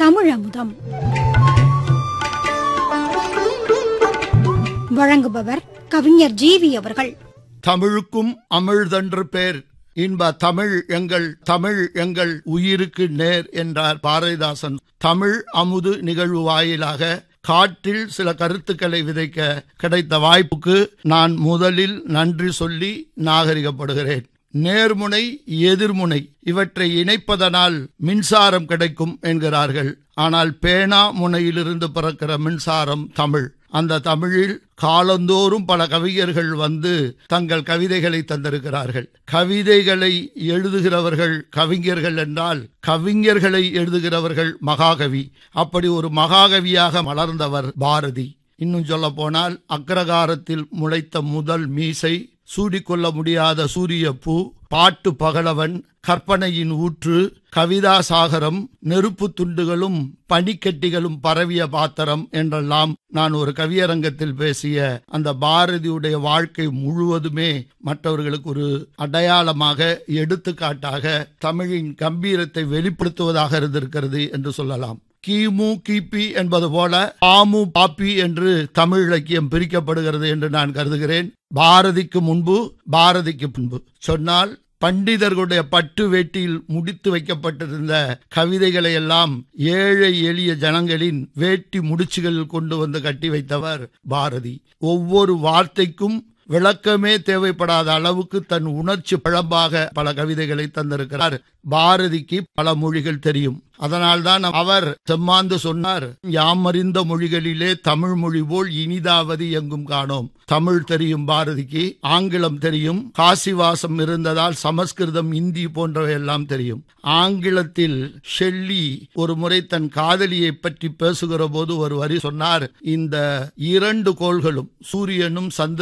தமிழமுதம் வழங்குபவர் கவிஞர் ஜீவி அவர்கள் தமிழுக்கும் அமிழ்தென்று பேர் இன்ப தமிழ் எங்கள் தமிழ் எங்கள் உயிருக்கு நேர் என்றார் பாரதிதாசன் தமிழ் அமுது நிகழ்வு வாயிலாக காற்றில் சில கருத்துக்களை விதைக்க கிடைத்த வாய்ப்புக்கு நான் முதலில் நன்றி சொல்லி நாகரிகப்படுகிறேன் நேர்முனை எதிர்முனை இவற்றை இணைப்பதனால் மின்சாரம் கிடைக்கும் என்கிறார்கள் ஆனால் பேனா முனையிலிருந்து பிறக்கிற மின்சாரம் தமிழ் அந்த தமிழில் காலந்தோறும் பல கவிஞர்கள் வந்து தங்கள் கவிதைகளை தந்திருக்கிறார்கள் கவிதைகளை எழுதுகிறவர்கள் கவிஞர்கள் என்றால் கவிஞர்களை எழுதுகிறவர்கள் மகாகவி அப்படி ஒரு மகாகவியாக மலர்ந்தவர் பாரதி இன்னும் சொல்ல போனால் அக்ரகாரத்தில் முளைத்த முதல் மீசை சூடிக்கொள்ள முடியாத சூரிய பூ பாட்டு பகலவன் கற்பனையின் ஊற்று கவிதா சாகரம் நெருப்பு துண்டுகளும் பனிக்கட்டிகளும் பரவிய பாத்திரம் என்றெல்லாம் நான் ஒரு கவியரங்கத்தில் பேசிய அந்த பாரதியுடைய வாழ்க்கை முழுவதுமே மற்றவர்களுக்கு ஒரு அடையாளமாக எடுத்துக்காட்டாக தமிழின் கம்பீரத்தை வெளிப்படுத்துவதாக இருந்திருக்கிறது என்று சொல்லலாம் கிமு கிபி என்பது போல பாமு பாப்பி என்று தமிழ் இலக்கியம் பிரிக்கப்படுகிறது என்று நான் கருதுகிறேன் பாரதிக்கு முன்பு பாரதிக்கு பின்பு சொன்னால் பண்டிதர்களுடைய பட்டு வேட்டியில் முடித்து வைக்கப்பட்டிருந்த கவிதைகளை எல்லாம் ஏழை எளிய ஜனங்களின் வேட்டி முடிச்சுகளில் கொண்டு வந்து கட்டி வைத்தவர் பாரதி ஒவ்வொரு வார்த்தைக்கும் விளக்கமே தேவைப்படாத அளவுக்கு தன் உணர்ச்சி பிழம்பாக பல கவிதைகளை தந்திருக்கிறார் பாரதிக்கு பல மொழிகள் தெரியும் அதனால்தான் அவர் செம்மாந்து சொன்னார் யாமறிந்த மொழிகளிலே தமிழ் மொழி போல் இனிதாவது எங்கும் காணோம் தமிழ் தெரியும் பாரதிக்கு ஆங்கிலம் தெரியும் காசிவாசம் இருந்ததால் சமஸ்கிருதம் இந்தி போன்றவை எல்லாம் தெரியும் ஆங்கிலத்தில் ஷெல்லி ஒரு முறை தன் காதலியை பற்றி பேசுகிற போது ஒரு வரி சொன்னார் இந்த இரண்டு கோள்களும் சூரியனும் சந்திர